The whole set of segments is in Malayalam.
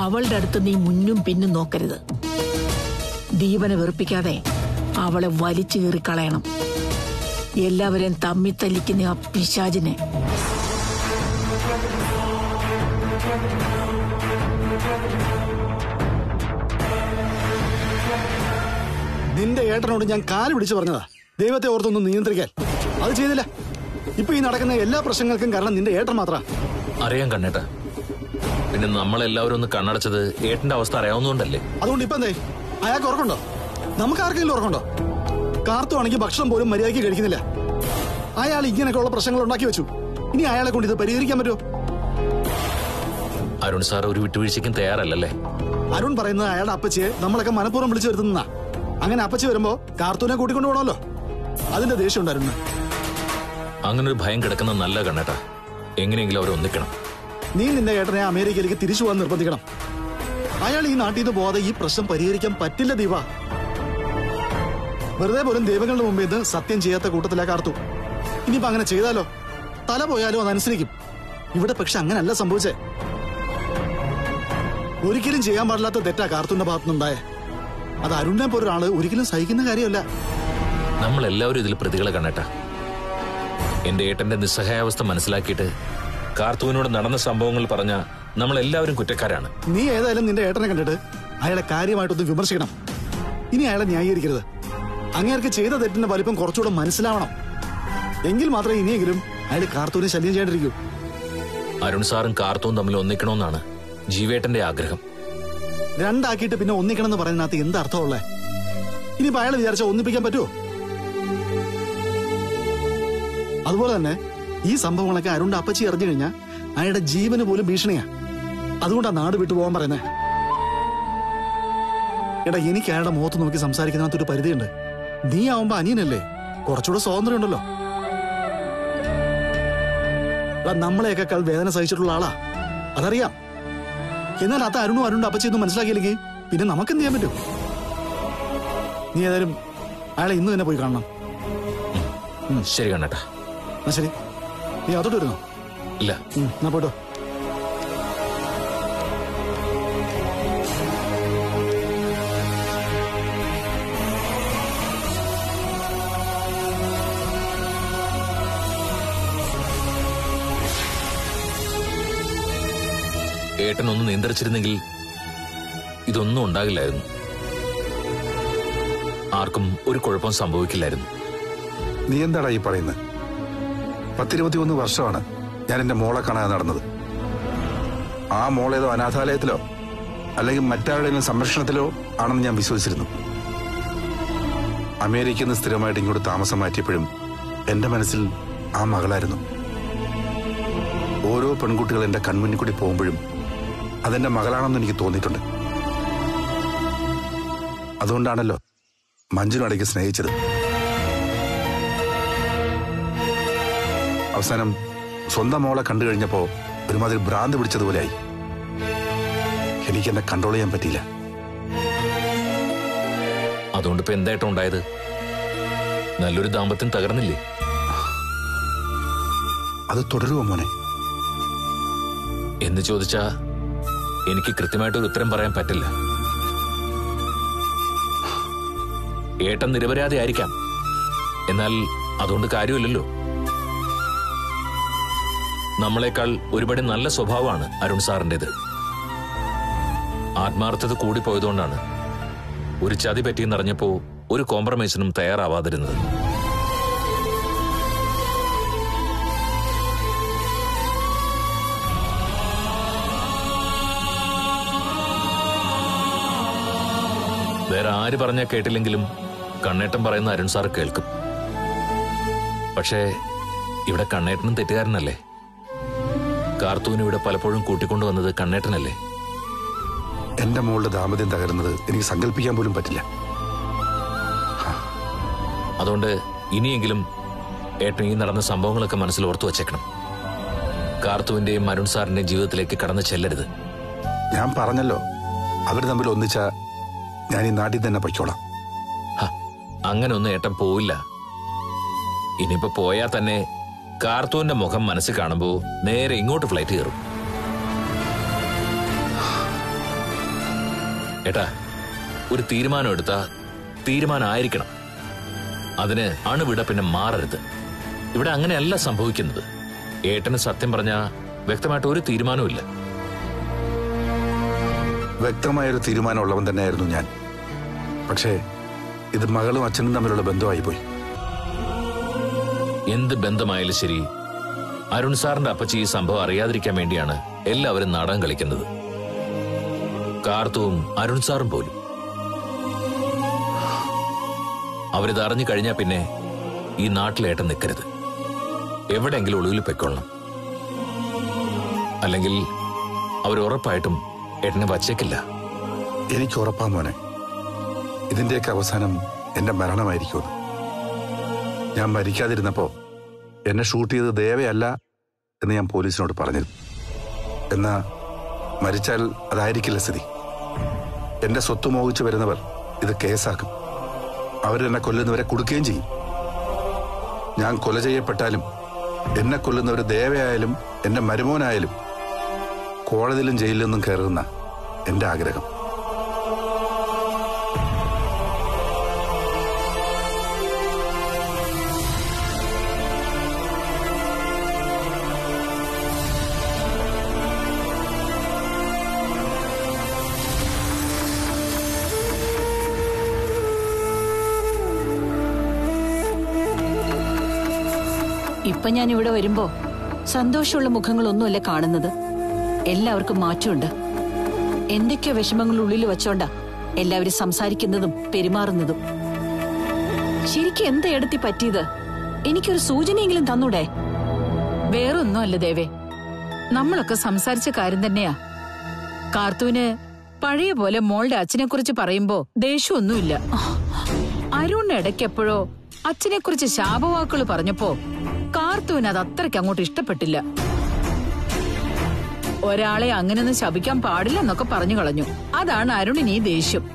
അവളുടെ അടുത്ത് നീ മുന്നും പിന്നും നോക്കരുത് ദീപനെ വെറുപ്പിക്കാതെ അവളെ വലിച്ചു കീറിക്കളയണം എല്ലാവരെയും തമ്മി തല്ലിക്കുന്ന ആ പിശാചിനെ നിന്റെ ഏട്ടനോട് ഞാൻ കാല് പിടിച്ചു പറഞ്ഞതാ ദൈവത്തെ ഓർത്തൊന്ന് നിയന്ത്രിക്കാൻ അത് ചെയ്തില്ല ഇപ്പൊ ഈ നടക്കുന്ന എല്ലാ പ്രശ്നങ്ങൾക്കും കാരണം നിന്റെ ഏട്ടൻ മാത്ര അറിയാൻ കണ്ണേട്ട പിന്നെ നമ്മളെല്ലാവരും ഒന്ന് കണ്ണടച്ചത് ഏട്ടന്റെ അവസ്ഥ അറിയാവുന്നതുകൊണ്ടല്ലേ അതുകൊണ്ട് ഇപ്പൊ എന്തേ അയാൾക്ക് ഉറക്കണ്ടോ നമുക്ക് ആർക്കെങ്കിലും ഉറക്കണ്ടോ കാർത്തു ആണെങ്കിൽ ഭക്ഷണം പോലും മര്യാദയ്ക്ക് കഴിക്കുന്നില്ല അയാൾ ഇങ്ങനെയൊക്കെയുള്ള പ്രശ്നങ്ങൾ ഉണ്ടാക്കി വെച്ചു ഇനി അയാളെ കൊണ്ട് ഇത് പരിഹരിക്കാൻ പറ്റുമോ അരുൺ സാർ ഒരു വിട്ടുവീഴ്ചയ്ക്കും തയ്യാറല്ലല്ലേ അരുൺ പറയുന്നത് അയാളുടെ അപ്പച്ചിയെ നമ്മളൊക്കെ മനഃപൂർവ്വം വിളിച്ചു വരുത്തുന്ന അങ്ങനെ അപ്പച്ചി വരുമ്പോ കാർത്തൂനെ കൂട്ടിക്കൊണ്ടു പോകണമല്ലോ അതിന്റെ ദേഷ്യം ഉണ്ട് അരുണിന് അങ്ങനെ ഒരു ഭയം കിടക്കുന്ന നല്ല കണ്ണേട്ട എങ്ങനെയെങ്കിലും അവർ ഒന്നിക്കണം നീ നിന്റെ ഏട്ടനെ അമേരിക്കയിലേക്ക് തിരിച്ചു പോകാൻ നിർബന്ധിക്കണം അയാൾ ഈ നാട്ടിൽ നിന്ന് പോകാതെ ഈ പ്രശ്നം പരിഹരിക്കാൻ പറ്റില്ല ദീപ വെറുതെ പോലും ദൈവങ്ങളുടെ മുമ്പിൽ നിന്ന് സത്യം ചെയ്യാത്ത കൂട്ടത്തിലാ കാർത്തു ഇനിയിപ്പോ അങ്ങനെ ചെയ്താലോ തല പോയാലും അതനുസരിക്കും ഇവിടെ പക്ഷെ അങ്ങനല്ല സംഭവിച്ചേ ഒരിക്കലും ചെയ്യാൻ പാടില്ലാത്ത തെറ്റാ കാർത്തുന്റെ ഭാഗത്തുനിന്നുണ്ടായേ അത് അരുണിനെ പോലൊരാള് ഒരിക്കലും സഹിക്കുന്ന കാര്യമല്ല നമ്മളെല്ലാവരും ഇതിൽ പ്രതികളെ കണ്ണേട്ട എന്റെ ഏട്ടന്റെ നിസ്സഹായാവസ്ഥ മനസ്സിലാക്കിയിട്ട് കാർത്തുവിനോട് നടന്ന സംഭവങ്ങൾ പറഞ്ഞ നമ്മളെല്ലാവരും കുറ്റക്കാരാണ് നീ ഏതായാലും നിന്റെ ഏട്ടനെ കണ്ടിട്ട് അയാളെ കാര്യമായിട്ടൊന്ന് വിമർശിക്കണം ഇനി അയാളെ ന്യായീകരിക്കരുത് അങ്ങേർക്ക് ചെയ്ത തെറ്റിന്റെ വലിപ്പം കുറച്ചുകൂടെ മനസ്സിലാവണം എങ്കിൽ മാത്രമേ ഇനിയെങ്കിലും അയാൾ കാർത്തൂനെ ശല്യം ചെയ്യാണ്ടിരിക്കൂ അരുൺ സാറും കാർത്തുവും തമ്മിൽ ഒന്നിക്കണമെന്നാണ് ജീവേട്ടന്റെ ആഗ്രഹം രണ്ടാക്കിയിട്ട് പിന്നെ ഒന്നിക്കണം എന്ന് പറയുന്നതിനകത്ത് എന്താ അർത്ഥമുള്ളേ ഇനിയിപ്പോ അയാൾ വിചാരിച്ച ഒന്നിപ്പിക്കാൻ പറ്റുമോ അതുപോലെ തന്നെ ഈ സംഭവങ്ങളൊക്കെ അരുണിന്റെ അപ്പച്ചി അറിഞ്ഞു കഴിഞ്ഞാൽ അയാളുടെ ജീവന് പോലും ഭീഷണിയാ അതുകൊണ്ടാ നാട് വിട്ടു പോകാൻ പറയുന്നത് എടാ എനിക്ക് അയാളുടെ മുഖത്ത് നോക്കി സംസാരിക്കുന്നതിനകത്തൊരു പരിധിയുണ്ട് നീ ആവുമ്പോ അനിയനല്ലേ കുറച്ചുകൂടെ സ്വാതന്ത്ര്യം ഉണ്ടല്ലോ എടാ നമ്മളെയൊക്കെ വേദന സഹിച്ചിട്ടുള്ള ആളാ അതറിയാം എന്നാൽ അത് അരുണും അരുണിന്റെ അപ്പച്ചൊന്നും മനസ്സിലാക്കിയില്ലെങ്കിൽ പിന്നെ നമുക്ക് എന്ത് ചെയ്യാൻ പറ്റും നീ ഏതായാലും അയാളെ ഇന്ന് തന്നെ പോയി കാണണം ശരി കണ്ണേട്ട എന്നാ ശരി നീ അതോട്ട് വരുന്നോ ഇല്ല ഉം, എന്നാ പോയിട്ടോ ഏട്ടൻ ഒന്ന് നിയന്ത്രിച്ചിരുന്നെങ്കിൽ ഇതൊന്നും ഉണ്ടാകില്ലായിരുന്നു ആർക്കും ഒരു കുഴപ്പം സംഭവിക്കില്ലായിരുന്നു നീ എന്താടാ ഈ പറയുന്നത് പത്തിരുപത്തിയൊന്ന് വർഷമാണ് ഞാൻ എന്റെ മോളെ കാണാതെ നടന്നത് ആ മോളേതോ അനാഥാലയത്തിലോ അല്ലെങ്കിൽ മറ്റാരുടെയും സംരക്ഷണത്തിലോ ആണെന്ന് ഞാൻ വിശ്വസിച്ചിരുന്നു അമേരിക്കയിൽ നിന്ന് സ്ഥിരമായിട്ട് ഇങ്ങോട്ട് താമസം മാറ്റിയപ്പോഴും എന്റെ മനസ്സിൽ ആ മകളായിരുന്നു ഓരോ പെൺകുട്ടികൾ എന്റെ കൺമുന്നിൽ കൂടി പോകുമ്പോഴും അതെന്റെ മകളാണെന്ന് എനിക്ക് തോന്നിയിട്ടുണ്ട് അതുകൊണ്ടാണല്ലോ മഞ്ജുനടയ്ക്ക് സ്നേഹിച്ചത് അവസാനം സ്വന്തം മോളെ കണ്ടു കഴിഞ്ഞപ്പോ ഒരുമാതിരി ഭ്രാന്ത് പിടിച്ചതുപോലെയായി എനിക്ക് എന്നെ കൺട്രോൾ ചെയ്യാൻ പറ്റിയില്ല അതുകൊണ്ട് ഇപ്പൊ എന്തായിട്ടും ഉണ്ടായത് നല്ലൊരു ദാമ്പത്യം തകർന്നില്ലേ അത് തുടരുമോ മോനെ എന്ന് ചോദിച്ചാ എനിക്ക് കൃത്യമായിട്ടൊരു ഉത്തരം പറയാൻ പറ്റില്ല ഏട്ടൻ നിരപരാധി ആയിരിക്കാം എന്നാൽ അതുകൊണ്ട് കാര്യമില്ലല്ലോ നമ്മളെക്കാൾ ഒരുപടി നല്ല സ്വഭാവമാണ് അരുൺ സാറിന്റേത് ആത്മാർത്ഥത കൂടിപ്പോയതുകൊണ്ടാണ് ഒരു ചതി പറ്റിയെന്നറിഞ്ഞപ്പോ ഒരു കോംപ്രമൈസിനും തയ്യാറാവാതിരുന്നത് വേറെ ആര് പറഞ്ഞാൽ കേട്ടില്ലെങ്കിലും കണ്ണേട്ടൻ പറയുന്ന അരുൺ സാർ കേൾക്കും പക്ഷേ ഇവിടെ കണ്ണേട്ടനും തെറ്റുകാരനല്ലേ കാർത്തൂന് ഇവിടെ പലപ്പോഴും കൂട്ടിക്കൊണ്ടുവന്നത് കണ്ണേട്ടനല്ലേ എന്റെ മോളുടെ ദാമ്പത്യം തകരുന്നത് എനിക്ക് സങ്കല്പിക്കാൻ പോലും പറ്റില്ല അതുകൊണ്ട് ഇനിയെങ്കിലും ഏട്ടൻ ഈ നടന്ന സംഭവങ്ങളൊക്കെ മനസ്സിൽ ഓർത്തു വച്ചേക്കണം കാർത്തുവിന്റെയും അരുൺ സാറിന്റെയും ജീവിതത്തിലേക്ക് കടന്നു ചെല്ലരുത് ഞാൻ പറഞ്ഞല്ലോ അവർ തമ്മിൽ ഒന്നിച്ച ഞാൻ ഈ നാട്ടിൽ തന്നെ പൊയ്ക്കോളാം ഹ, അങ്ങനെ ഒന്നും ഏട്ടൻ പോവില്ല ഇനിയിപ്പോ പോയാൽ തന്നെ കാർത്തൂന്റെ മുഖം മനസ്സിൽ കാണുമ്പോ നേരെ ഇങ്ങോട്ട് ഫ്ലൈറ്റ് കയറും ഏട്ടാ ഒരു തീരുമാനം എടുത്താ തീരുമാനമായിരിക്കണം അതിന് അണുവിട പിന്നെ മാറരുത് ഇവിടെ അങ്ങനെയല്ല സംഭവിക്കുന്നത് ഏട്ടന് സത്യം പറഞ്ഞ വ്യക്തമായിട്ട് ഒരു തീരുമാനവും വ്യക്തമായൊരു തീരുമാനമുള്ളവൻ തന്നെയായിരുന്നു ഞാൻ പക്ഷേ ഇത് മകളും അച്ഛനും തമ്മിലുള്ള ബന്ധമായി പോയി എന്ത് ബന്ധമായാലും ശരി അരുൺ സാറിന്റെ അപ്പച്ചി ഈ സംഭവം അറിയാതിരിക്കാൻ വേണ്ടിയാണ് എല്ലാവരും നാടകം കളിക്കുന്നത് കാർത്തുവും അരുൺ സാറും പോലും അവരിത് അറിഞ്ഞു കഴിഞ്ഞാൽ പിന്നെ ഈ നാട്ടിലേട്ടം നിൽക്കരുത് എവിടെയെങ്കിലും ഒളിവിൽ പൊയ്ക്കൊള്ളണം അല്ലെങ്കിൽ അവർ ഉറപ്പായിട്ടും ഏട്ടനെ വച്ചേക്കില്ല എനിക്ക് ഉറപ്പാ മോനെ ഇതിന്റെയൊക്കെ അവസാനം എന്റെ മരണമായിരിക്കുമെന്ന് ഞാൻ മരിക്കാതിരുന്നപ്പോ എന്നെ ഷൂട്ട് ചെയ്തത് ദേവയല്ല എന്ന് ഞാൻ പോലീസിനോട് പറഞ്ഞിരുന്നു എന്നാ മരിച്ചാൽ അതായിരിക്കില്ല സ്ഥിതി എന്റെ സ്വത്ത് മോഹിച്ചു വരുന്നവർ ഇത് കേസാക്കും അവരെന്നെ കൊല്ലുന്നവരെ കൊടുക്കുകയും ചെയ്യും ഞാൻ കൊല ചെയ്യപ്പെട്ടാലും എന്നെ കൊല്ലുന്നവർ ദേവയായാലും എന്റെ മരുമോനായാലും കോടതിയിലും ജയിലിലൊന്നും കയറുന്ന എന്റെ ആഗ്രഹം ഇപ്പൊ ഞാൻ ഇവിടെ വരുമ്പോ സന്തോഷമുള്ള മുഖങ്ങളൊന്നുമല്ല കാണുന്നത് എല്ലാവർക്കും മാറ്റമുണ്ട് എന്തൊക്കെയോ വിഷമങ്ങൾ ഉള്ളിൽ വെച്ചോണ്ടാ എല്ലാവരും സംസാരിക്കുന്നതും പെരുമാറുന്നതും ശരിക്കും എന്താ എടുത്തി പറ്റിയത് എനിക്കൊരു സൂചനയെങ്കിലും തന്നൂടെ വേറൊന്നുമല്ല ദേവേ നമ്മളൊക്കെ സംസാരിച്ച കാര്യം തന്നെയാ കാർത്തൂന് പഴയ പോലെ മോളുടെ അച്ഛനെ കുറിച്ച് പറയുമ്പോ ദേഷ്യമൊന്നുമില്ല അരുണിന് ഇടയ്ക്കെപ്പോഴോ അച്ഛനെ കുറിച്ച് ശാപവാക്കുകൾ പറഞ്ഞപ്പോ കാർത്തൂന് അത് അത്രയ്ക്ക് അങ്ങോട്ട് ഇഷ്ടപ്പെട്ടില്ല ഒരാളെ അങ്ങനെയൊന്നും ശപിക്കാൻ പാടില്ല എന്നൊക്കെ പറഞ്ഞു കളഞ്ഞു അതാണ് അരുണിന് ഈ ദേഷ്യം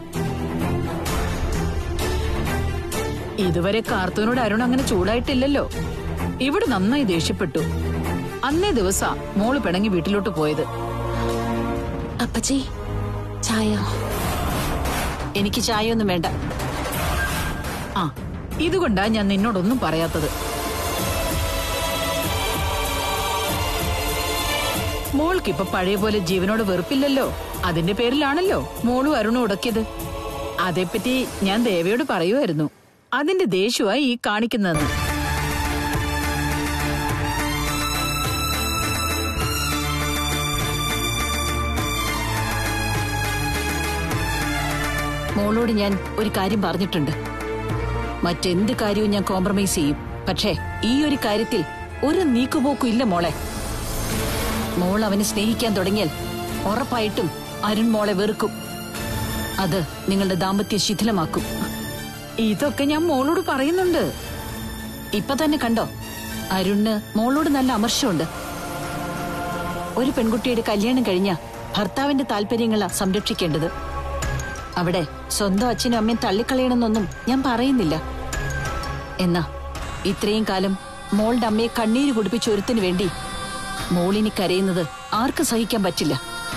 ഇതുവരെ കാർത്തൂനോട് അരുൺ അങ്ങനെ ചൂടായിട്ടില്ലല്ലോ ഇവിടെ നന്നായി ദേഷ്യപ്പെട്ടു അന്നേ ദിവസ മോള് പിണങ്ങി വീട്ടിലോട്ട് പോയത് അപ്പച്ചി ചായ എനിക്ക് ചായയൊന്നും വേണ്ട ആ ഇതുകൊണ്ടാ ഞാൻ നിന്നോടൊന്നും പറയാത്തത് മോൾക്കിപ്പൊ പഴയ പോലെ ജീവനോട് വെറുപ്പില്ലല്ലോ അതിന്റെ പേരിലാണല്ലോ മോളും അരുണും ഉടക്കിയത് അതേപ്പറ്റി ഞാൻ ദേവയോട് പറയുമായിരുന്നു അതിന്റെ ദേഷ്യമായി ഈ കാണിക്കുന്നതെന്ന് മോളോട് ഞാൻ ഒരു കാര്യം പറഞ്ഞിട്ടുണ്ട് മറ്റെന്ത് കാര്യവും ഞാൻ കോംപ്രമൈസ് ചെയ്യും പക്ഷേ ഈ ഒരു കാര്യത്തിൽ ഒരു നീക്കുപോക്കും ഇല്ല മോളെ മോൾ അവനെ സ്നേഹിക്കാൻ തുടങ്ങിയാൽ ഉറപ്പായിട്ടും അരുൺ മോളെ വെറുക്കും അത് നിങ്ങളുടെ ദാമ്പത്യം ശിഥിലമാക്കും ഇതൊക്കെ ഞാൻ മോളോട് പറയുന്നുണ്ട് ഇപ്പൊ തന്നെ കണ്ടോ അരുണിന് മോളോട് നല്ല അമർഷമുണ്ട് ഒരു പെൺകുട്ടിയുടെ കല്യാണം കഴിഞ്ഞ ഭർത്താവിന്റെ താല്പര്യങ്ങളാ സംരക്ഷിക്കേണ്ടത് അവിടെ സ്വന്തം അച്ഛനും അമ്മയും തള്ളിക്കളയണമെന്നൊന്നും ഞാൻ പറയുന്നില്ല എന്നാ ഇത്രയും കാലം മോളുടെ അമ്മയെ കണ്ണീര് കുടിപ്പിച്ച ഒരുത്തിന് വേണ്ടി മോളിനി കരയുന്നത് ആർക്കും സഹിക്കാൻ പറ്റില്ല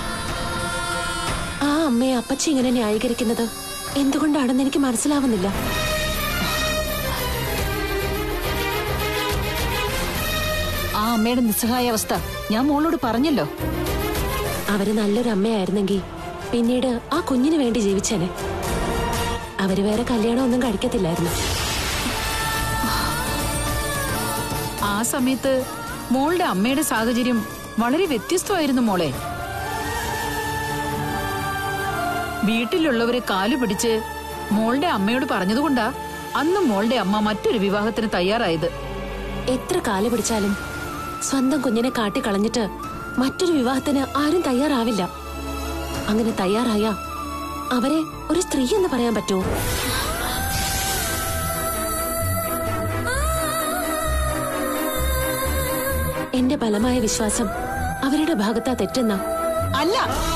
ആ അമ്മയെ അപ്പച്ചി ഇങ്ങനെ ന്യായീകരിക്കുന്നത് എന്തുകൊണ്ടാണെന്ന് എനിക്ക് മനസ്സിലാവുന്നില്ല ആ അമ്മയുടെ നിസ്സഹായാവസ്ഥ ഞാൻ മോളോട് പറഞ്ഞല്ലോ അവര് നല്ലൊരു അമ്മയായിരുന്നെങ്കിൽ പിന്നീട് ആ കുഞ്ഞിന് വേണ്ടി ജീവിച്ചേനെ അവര് വേറെ കല്യാണം ഒന്നും കഴിക്കത്തില്ലായിരുന്നു ആ സമയത്ത് മോളുടെ അമ്മയുടെ സാഹചര്യം വളരെ വ്യത്യസ്തമായിരുന്നു മോളെ വീട്ടിലുള്ളവരെ കാലു പിടിച്ച് മോളുടെ അമ്മയോട് പറഞ്ഞതുകൊണ്ടാ അന്ന് മോളുടെ അമ്മ മറ്റൊരു വിവാഹത്തിന് തയ്യാറായത് എത്ര കാല് പിടിച്ചാലും സ്വന്തം കുഞ്ഞിനെ കാട്ടിക്കളഞ്ഞിട്ട് മറ്റൊരു വിവാഹത്തിന് ആരും തയ്യാറാവില്ല അങ്ങനെ തയ്യാറായ അവരെ ഒരു സ്ത്രീ എന്ന് പറയാൻ പറ്റുമോ എന്റെ ബലമായ വിശ്വാസം അവരുടെ ഭാഗത്താ തെറ്റെന്ന അല്ല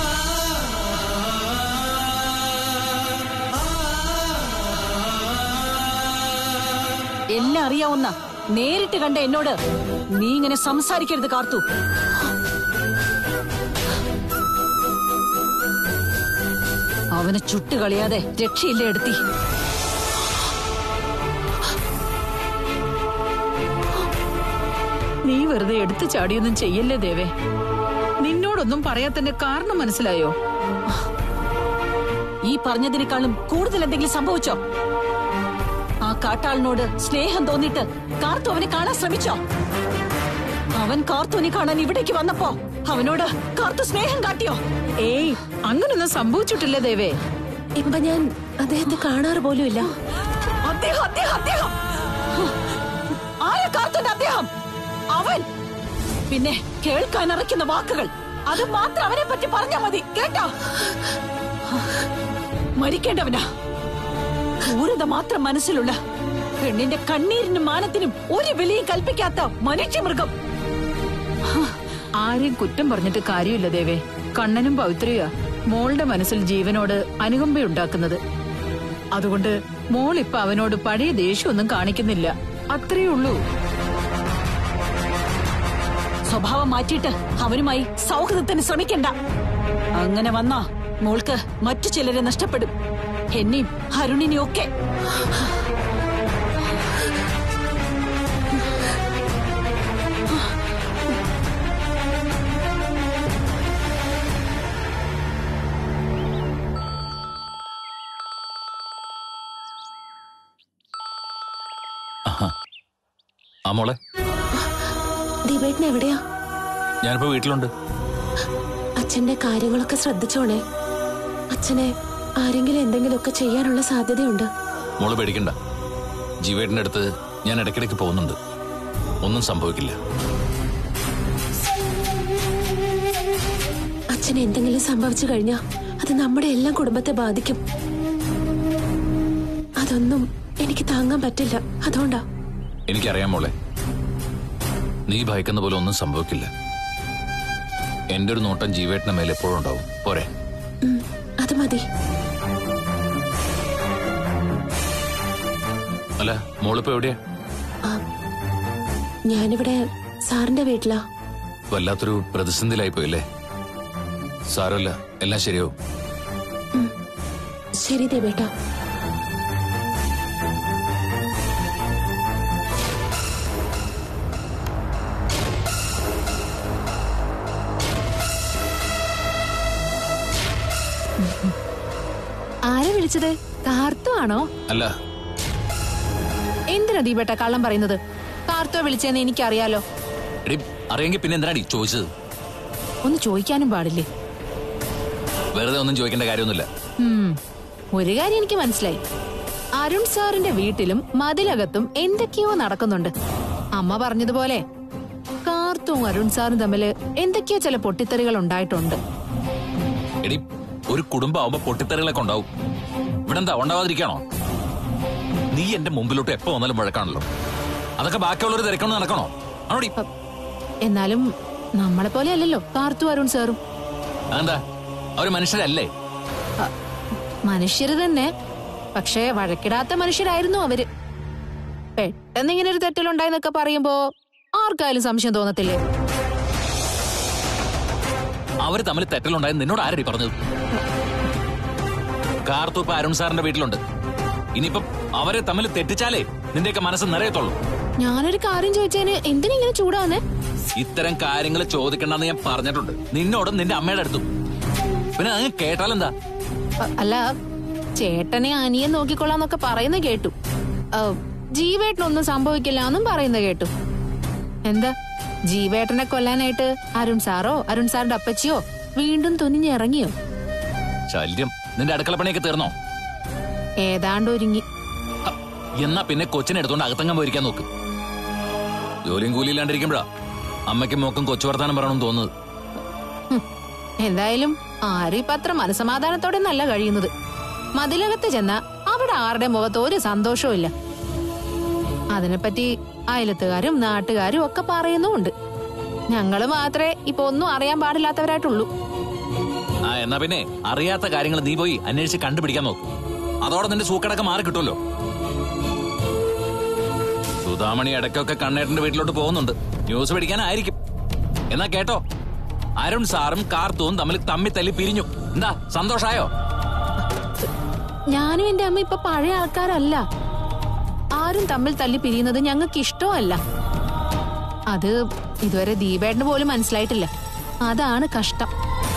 എല്ലാം അറിയാവുന്ന നേരിട്ട് കണ്ട എന്നോട് നീ ഇങ്ങനെ സംസാരിക്കരുത് കാർത്തു അവനെ ചുട്ടുകളയാതെ രക്ഷയില്ല എടുത്തി നീ വെറുതെ എടുത്തു ചാടിയൊന്നും ചെയ്യല്ലേ ദേവേ നിന്നോടൊന്നും പറയാത്തന്റെ കാരണം മനസ്സിലായോ ഈ പറഞ്ഞതിനേക്കാളും കൂടുതൽ എന്തെങ്കിലും സംഭവിച്ചോ ആ കാട്ടാളിനോട് സ്നേഹം തോന്നിട്ട് കാർത്തു അവനെ കാണാൻ ശ്രമിച്ചോ അവൻ കാർത്തുവിനെ കാണാൻ ഇവിടേക്ക് വന്നപ്പോ അവനോട് കാർത്തു സ്നേഹം കാട്ടിയോ ഏയ് അങ്ങനൊന്നും സംഭവിച്ചിട്ടില്ല ദേവേ ഇപ്പൊ ഞാൻ അദ്ദേഹത്തെ കാണാറ് പോലുമില്ല അദ്ദേഹം അദ്ദേഹം അദ്ദേഹം ആരാ കാർത്തുന്റെ അദ്ദേഹം അവൻ പിന്നെ കേൾക്കാൻ ഇറക്കുന്ന വാക്കുകൾ അത് മാത്രം അവനെ പറ്റി പറഞ്ഞാ മതി കേട്ടോ മരിക്കേണ്ടവനാ ക്രൂരത മാത്രം മനസ്സിലുള്ള പെണ്ണിന്റെ കണ്ണീരിനും മാനത്തിനും ഒരു വിലയും കൽപ്പിക്കാത്ത മനുഷ്യമൃഗം ആരെയും കുറ്റം പറഞ്ഞിട്ട് കാര്യമില്ല ദേവേ കണ്ണനും പവിത്രയാ മോളുടെ മനസ്സിൽ ജീവനോട് അനുകമ്പയുണ്ടാക്കുന്നത് അതുകൊണ്ട് മോൾ ഇപ്പൊ അവനോട് പഴയ ദേഷ്യമൊന്നും കാണിക്കുന്നില്ല അത്രയേ ഉള്ളൂ സ്വഭാവം മാറ്റിയിട്ട് അവനുമായി സൗഹൃദത്തിന് ശ്രമിക്കണ്ട അങ്ങനെ വന്നാ മോൾക്ക് മറ്റു ചിലരെ നഷ്ടപ്പെടും എന്നെയും അരുണിനെയും ഒക്കെ ആ മോളെ ദിവേട്ടൻ എവിടെയാ ഞാനിപ്പോ വീട്ടിലുണ്ട് അച്ഛന്റെ കാര്യങ്ങളൊക്കെ ശ്രദ്ധിച്ചോണേ അച്ഛനെ ആരെങ്കിലും എന്തെങ്കിലുമൊക്കെ ചെയ്യാനുള്ള സാധ്യതയുണ്ട് മോള് പേടിക്കണ്ട ജീവേട്ടിന്റെ അടുത്ത് ഞാൻ ഇടയ്ക്കിടയ്ക്ക് പോകുന്നുണ്ട് ഒന്നും സംഭവിക്കില്ല അച്ഛന് എന്തെങ്കിലും സംഭവിച്ചു കഴിഞ്ഞാ അത് നമ്മുടെ എല്ലാം കുടുംബത്തെ ബാധിക്കും അതൊന്നും എനിക്ക് താങ്ങാൻ പറ്റില്ല അതുകൊണ്ടാ എനിക്കറിയാം മോളെ നീ ഭയക്കുന്ന പോലെ ഒന്നും സംഭവിക്കില്ല എന്റെ ഒരു നോട്ടം ജീവേട്ടിന്റെ മേലെ എപ്പോഴും ഉണ്ടാവും പോരെ ഉം, അത് മതി അല്ല മോളിപ്പോ എവിടെയാ ആ, ഞാനിവിടെ സാറിന്റെ വീട്ടിലാ വല്ലാത്തൊരു പ്രതിസന്ധിയിലായി പോയില്ലേ സാരമല്ല എല്ലാം ശരിയാവും ശരി ദേവേട്ട ആരെ വിളിച്ചത് കാർത്തു ആണോ അല്ല എന്തിനാ ദീപേട്ട കള്ളം പറയുന്നത് കാർത്തോ വിളിച്ചെന്ന് എനിക്കറിയാലോ എടി അറിയെങ്കിൽ പിന്നെ എന്തിനാടി ചോദിച്ചത് ഒന്ന് ചോദിക്കാനും പാടില്ലേ വെറുതെ ഒന്നും ചോദിക്കേണ്ട കാര്യമൊന്നുമില്ല ഉം, ഒരു കാര്യം എനിക്ക് മനസ്സിലായി അരുൺ സാറിന്റെ വീട്ടിലും മതിലകത്തും എന്തൊക്കെയോ നടക്കുന്നുണ്ട് അമ്മ പറഞ്ഞതുപോലെ കാർത്തും അരുൺ സാറും തമ്മില് എന്തൊക്കെയോ ചില പൊട്ടിത്തെറികൾ ഉണ്ടായിട്ടുണ്ട് എടി ഒരു കുടുംബമാവുമ്പോ പൊട്ടിത്തെറികളൊക്കെ ഉണ്ടാവും ഇവിടെ എന്താ ഉണ്ടാവാതിരിക്കാണോ നീ എന്റെ മുമ്പിലോട്ട് എപ്പോ വന്നാലും വഴക്കാണല്ലോ അതൊക്കെ ബാക്കിയുള്ളവർ തിരക്കണം നടക്കണോ ആണോടി എന്നാലും നമ്മളെ പോലെ അല്ലല്ലോ കാർത്തു അരുൺ സാറും അതെന്താ അവര് മനുഷ്യരല്ലേ അ, മനുഷ്യര് തന്നെ പക്ഷേ വഴക്കിടാത്ത മനുഷ്യരായിരുന്നു അവര് പെട്ടെന്ന് ഇങ്ങനെ ഒരു തെറ്റലുണ്ടായെന്നൊക്കെ പറയുമ്പോ ആർക്കായാലും സംശയം തോന്നത്തില്ലേ അവര് തമ്മിൽ തെറ്റലുണ്ടായെന്ന് നിന്നോട് ആരടി പറഞ്ഞത് കാർത്തു ഇപ്പൊ അരുൺ സാറിന്റെ വീട്ടിലുണ്ട് ഇനിയിപ്പം അവരെ തമ്മിൽ തെറ്റിച്ചാലേ നിന്റെയൊക്കെ മനസ്സ് നിറയത്തുള്ളൂ ഞാനൊരു കാര്യം ചോദിച്ചതിന് എന്തിനിങ്ങനെ ചൂടാവുന്നേ ഇത്തരം കാര്യങ്ങൾ ചോദിക്കണ്ടെന്ന് ഞാൻ പറഞ്ഞിട്ടുണ്ട് നിന്നോടും നിന്റെ അമ്മയുടെ അടുത്തും പിന്നെ അങ്ങ് കേട്ടാലെന്താ അ- അല്ല ചേട്ടനെ അനിയൻ നോക്കിക്കൊള്ളാന്നൊക്കെ പറയുന്ന കേട്ടു അ, ജീവേട്ടനൊന്നും സംഭവിക്കില്ല എന്നും പറയുന്ന കേട്ടു എന്താ ജീവേട്ടനെ കൊല്ലാനായിട്ട് അരുൺ സാറോ അരുൺ സാറിന്റെ അപ്പച്ചിയോ വീണ്ടും തുനിഞ്ഞിറങ്ങിയോ ശല്യം നിന്റെ അടുക്കളപ്പണിയൊക്കെ തീർന്നോ ഏതാണ്ട് ഒരുങ്ങി ഹ, എന്നാ പിന്നെ കൊച്ചിനെ എടുത്തോണ്ട് അകത്തങ്ങം പോയിരിക്കാൻ നോക്ക് ജോലിയും കൂലിയില്ലാണ്ടിരിക്കുമ്പോഴാ അമ്മയ്ക്കും മോക്കും കൊച്ചു വർത്താനം പറയണമെന്ന് തോന്നുന്നത് ഹും. എന്തായാലും ആരും ഇപ്പൊ അത്ര മനസമാധാനത്തോടെ നല്ല കഴിയുന്നത് മതിലകത്ത് ചെന്ന അവിടെ ആരുടെ മുഖത്ത് ഒരു സന്തോഷവും ഇല്ല അതിനെപ്പറ്റി അയലത്തുകാരും നാട്ടുകാരും ഒക്കെ പറയുന്നുമുണ്ട് ഞങ്ങള് മാത്രമേ ഇപ്പൊ ഒന്നും അറിയാൻ പാടില്ലാത്തവരായിട്ടുള്ളൂ ആ എന്നാ പിന്നെ അറിയാത്ത കാര്യങ്ങൾ നീ പോയി അന്വേഷിച്ച് കണ്ടുപിടിക്കാൻ നോക്ക് അതോടെ നിന്റെ സൂക്കടൊക്കെ മാറി കിട്ടുമല്ലോ സുധാമണി ഇടയ്ക്കൊക്കെ കണ്ണേട്ടന്റെ വീട്ടിലോട്ട് പോകുന്നുണ്ട് ന്യൂസ് പിടിക്കാനായിരിക്കും എന്നാ കേട്ടോ അരുൺ സാറും കാർത്തൂവും തമ്മിൽ തമ്മി തല്ലി പിരിഞ്ഞു എന്താ സന്തോഷായോ ഞാനും എന്റെ അമ്മ ഇപ്പൊ പഴയ ആൾക്കാരല്ല ആരും തമ്മിൽ തല്ലി പിരിയുന്നത് ഞങ്ങൾക്ക് ഇഷ്ടമല്ല അത് ഇതുവരെ ദീപേട്ടന് പോലും മനസ്സിലായിട്ടില്ല അതാണ് കഷ്ടം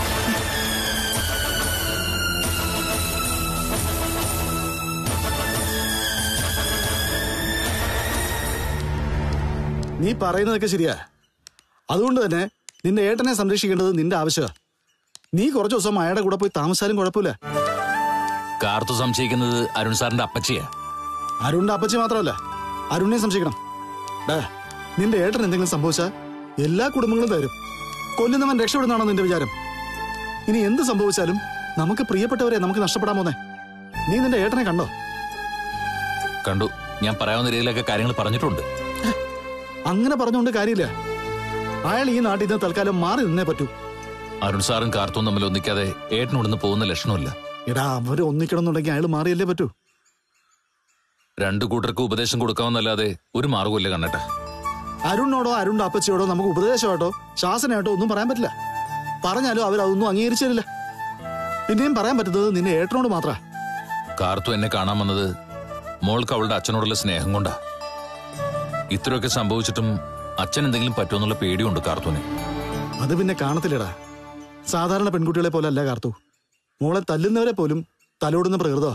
നീ പറയുന്നതൊക്കെ ശരിയാ അതുകൊണ്ട് തന്നെ നിന്റെ ഏട്ടനെ സംരക്ഷിക്കേണ്ടത് നിന്റെ ആവശ്യമാ നീ കുറച്ചു ദിവസം അയാളുടെ കൂടെ പോയി താമസിച്ചാലും കുഴപ്പമില്ല കാർത്തു സംശയിക്കുന്നത് അരുൺ സാറിന്റെ അപ്പച്ചിയാ അരുണിന്റെ അപ്പച്ചി മാത്രമല്ല അരുണിനെ സംശയിക്കണം ഡാ നിന്റെ ഏട്ടൻ എന്തെങ്കിലും സംഭവിച്ചാൽ എല്ലാ കുടുംബങ്ങളും തരും കൊല്ലുന്നവൻ രക്ഷപ്പെടുന്നതാണോ നിന്റെ വിചാരം ഇനി എന്ത് സംഭവിച്ചാലും നമുക്ക് പ്രിയപ്പെട്ടവരെ നമുക്ക് നഷ്ടപ്പെടാൻ പോന്നെ നീ നിന്റെ ഏട്ടനെ കണ്ടോ കണ്ടു ഞാൻ പറയാവുന്ന രീതിയിലൊക്കെ കാര്യങ്ങൾ പറഞ്ഞിട്ടുണ്ട് അങ്ങനെ പറഞ്ഞുകൊണ്ട് കാര്യമില്ല അയാൾ ഈ നാട്ടിൽ നിന്ന് തൽക്കാലം മാറി നിന്നേ പറ്റൂ അരുൺ സാറും കാർത്തും തമ്മിൽ ഒന്നിക്കാതെ ഏട്ടനോടൊന്ന് പോകുന്ന ലക്ഷണമില്ല എടാ അവര് ഒന്നിക്കണമെന്നുണ്ടെങ്കിൽ അയാൾ മാറിയല്ലേ പറ്റൂ രണ്ടു കൂട്ടർക്ക് ഉപദേശം കൊടുക്കാമെന്നല്ലാതെ ഒരു മാർഗമില്ല കണ്ണട്ട അരുണിനോടോ അരുണിന്റെ അപ്പച്ചിയോടോ നമുക്ക് ഉപദേശമായിട്ടോ ശാസനയായിട്ടോ ഒന്നും പറയാൻ പറ്റില്ല പറഞ്ഞാലും അവരതൊന്നും അംഗീകരിച്ചു തരില്ല പിന്നെയും പറയാൻ പറ്റുന്നത് നിന്റെ ഏട്ടനോട് മാത്ര കാർത്തു എന്നെ കാണാൻ വന്നത് മോൾക്ക് അവളുടെ അച്ഛനോടുള്ള സ്നേഹം കൊണ്ടാ ഇത്രയൊക്കെ സംഭവിച്ചിട്ടും അച്ഛൻ എന്തെങ്കിലും പറ്റുമെന്നുള്ള പേടിയുണ്ട് കാർത്തുവിന് അത് പിന്നെ കാണത്തില്ലടാ സാധാരണ പെൺകുട്ടികളെ പോലെ അല്ല കാർത്തു മോളെ തല്ലുന്നവരെ പോലും തലോടുന്ന പ്രകൃതമാ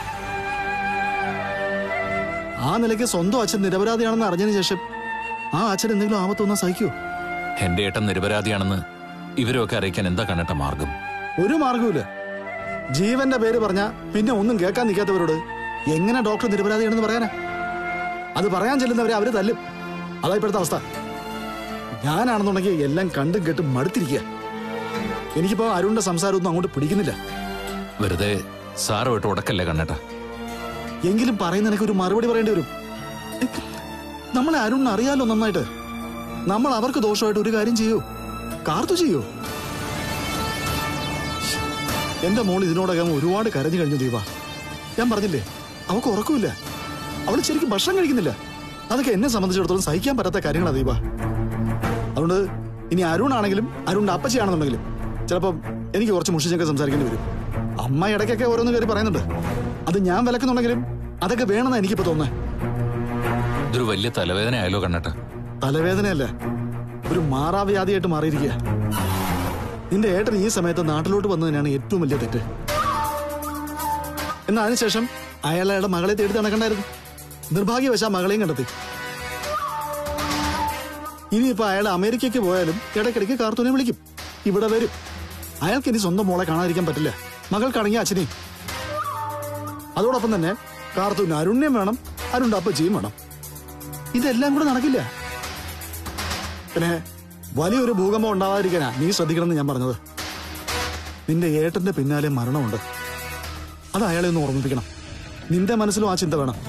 ആ നിലയ്ക്ക് സ്വന്തം അച്ഛൻ നിരപരാധിയാണെന്ന് അറിഞ്ഞതിന് ശേഷം ആ അച്ഛൻ എന്തെങ്കിലും ആപത്തൊന്നും സഹിക്കൂ എന്റെ ഏട്ടൻ നിരപരാധിയാണെന്ന് ഇവരൊക്കെ അറിയിക്കാൻ എന്താ കണ്ണട്ട മാർഗം ഒരു മാർഗവുമില്ല ജീവന്റെ പേര് പറഞ്ഞ പിന്നെ ഒന്നും കേൾക്കാൻ നിൽക്കാത്തവരോട് എങ്ങനെ ഡോക്ടർ നിരപരാധിയാണെന്ന് പറയാനാ അത് പറയാൻ ചെല്ലുന്നവരെ അവര് തല്ലും അതാ ഇപ്പോഴത്തെ അവസ്ഥ ഞാനാണെന്നുണ്ടെങ്കിൽ എല്ലാം കണ്ടും കേട്ടും മടുത്തിരിക്കുക എനിക്കിപ്പോ അരുണിന്റെ സംസാരമൊന്നും അങ്ങോട്ട് പിടിക്കുന്നില്ല വെറുതെ സാറുമായിട്ട് ഉടക്കല്ലേ കണ്ണട്ട എങ്കിലും പറയുന്ന എനിക്ക് ഒരു മറുപടി പറയേണ്ടി വരും നമ്മളെ അരുണിന് അറിയാലോ നന്നായിട്ട് നമ്മൾ അവർക്ക് ദോഷമായിട്ട് ഒരു കാര്യം ചെയ്യൂ കാർത്തു ചെയ്യൂ എന്റെ മോൾ ഇതിനോടകം ഒരുപാട് കരഞ്ഞു കഴിഞ്ഞു ദീപ ഞാൻ പറഞ്ഞില്ലേ അവക്ക് ഉറക്കമില്ല അവള് ശരിക്കും ഭക്ഷണം കഴിക്കുന്നില്ല അതൊക്കെ എന്നെ സംബന്ധിച്ചിടത്തോളം സഹിക്കാൻ പറ്റാത്ത കാര്യങ്ങളാ ദീപ അതുകൊണ്ട് ഇനി അരുണാണെങ്കിലും അരുണിന്റെ അപ്പച്ചിയാണെന്നുണ്ടെങ്കിലും ചിലപ്പം എനിക്ക് കുറച്ച് മുഷിച്ചൊക്കെ സംസാരിക്കേണ്ടി വരും അമ്മ ഇടയ്ക്കൊക്കെ ഓരോന്ന് കയറി പറയുന്നുണ്ട് അത് ഞാൻ വിലക്കുന്നുണ്ടെങ്കിലും അതൊക്കെ വേണമെന്നാ എനിക്കിപ്പോ തോന്നുന്നത് ഇതൊരു വലിയ തലവേദന ആയാലോ കണ്ണട്ട തലവേദനയല്ല ഒരു മാറാവ്യാധിയായിട്ട് മാറിയിരിക്കുക നിന്റെ ഏട്ടൻ ഈ സമയത്ത് നാട്ടിലോട്ട് വന്നതിനാണ് ഏറ്റവും വലിയ തെറ്റ് എന്നാൽ അതിനുശേഷം അയാൾ അയാളുടെ മകളെ തേടി നടക്കണ്ടായിരുന്നു നിർഭാഗ്യവശാ മകളെയും കണ്ടെത്തി ഇനിയിപ്പോ അയാൾ അമേരിക്കയ്ക്ക് പോയാലും ഇടയ്ക്കിടയ്ക്ക് കാർത്തൂനെ വിളിക്കും ഇവിടെ വരും അയാൾക്ക് ഇനി സ്വന്തം മോളെ കാണാതിരിക്കാൻ പറ്റില്ല മകൾക്കാണെങ്കിൽ അച്ഛനെയും അതോടൊപ്പം തന്നെ കാർത്തൂന് അരുണ്യം വേണം അരുണിന്റെ അപ്പച്ചിയും വേണം ഇതെല്ലാം കൂടെ നടക്കില്ല പിന്നെ വലിയൊരു ഭൂകമ്പം ഉണ്ടാവാതിരിക്കാനാ നീ ശ്രദ്ധിക്കണമെന്ന് ഞാൻ പറഞ്ഞത് നിന്റെ ഏട്ടന്റെ പിന്നാലെ മരണമുണ്ട് അത് അയാളെ ഒന്ന് ഓർമ്മിപ്പിക്കണം നിന്റെ മനസ്സിലും ആ ചിന്ത വേണം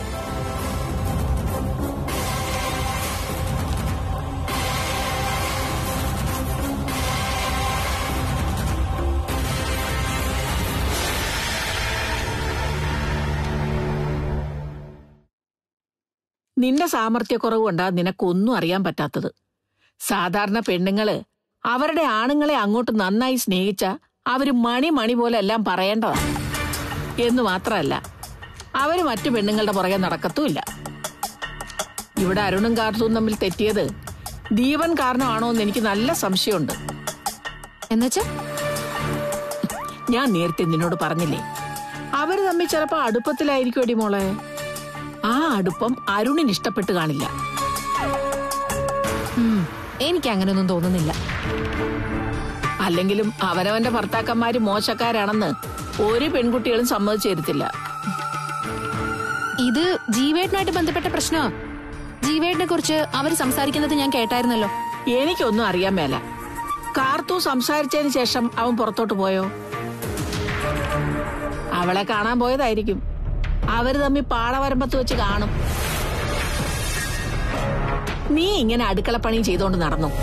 നിന്റെ സാമർത്ഥ്യക്കുറവ് കൊണ്ടാ നിനക്കൊന്നും അറിയാൻ പറ്റാത്തത് സാധാരണ പെണ്ണുങ്ങള് അവരുടെ ആണുങ്ങളെ അങ്ങോട്ട് നന്നായി സ്നേഹിച്ച അവര് മണി മണി പോലെ എല്ലാം പറയേണ്ടതാ എന്ന് മാത്രമല്ല അവര് മറ്റു പെണ്ണുങ്ങളുടെ പുറകെ നടക്കത്തുമില്ല ഇവിടെ അരുണും കാർത്തും തമ്മിൽ തെറ്റിയത് ദീപൻ കാരണമാണോ എന്ന് എനിക്ക് നല്ല സംശയമുണ്ട് എന്നുവെച്ചാ ഞാൻ നേരത്തെ നിന്നോട് പറഞ്ഞില്ലേ അവര് തമ്മിൽ ചിലപ്പോ അടുപ്പത്തിലായിരിക്കും അടി മോളെ ആ അടുപ്പം അരുണിന് ഇഷ്ടപ്പെട്ട് കാണില്ല ഉം, എനിക്ക് അങ്ങനെയൊന്നും തോന്നുന്നില്ല അല്ലെങ്കിലും അവനവന്റെ ഭർത്താക്കന്മാര് മോശക്കാരാണെന്ന് ഒരു പെൺകുട്ടികളും സമ്മതിച്ചു തരത്തില്ല ഇത് ജീവേട്ടനായിട്ട് ബന്ധപ്പെട്ട പ്രശ്നമാ ജീവേട്ടനെ കുറിച്ച് അവർ സംസാരിക്കുന്നത് ഞാൻ കേട്ടായിരുന്നല്ലോ എനിക്കൊന്നും അറിയാൻ മേല കാർത്തു സംസാരിച്ചതിന് ശേഷം അവൻ പുറത്തോട്ട് പോയോ അവളെ കാണാൻ പോയതായിരിക്കും അവര് തമ്മിൽ പാടവരമ്പത്ത് വെച്ച് കാണും നീ ഇങ്ങനെ അടുക്കളപ്പണി ചെയ്തോണ്ട് നടന്നു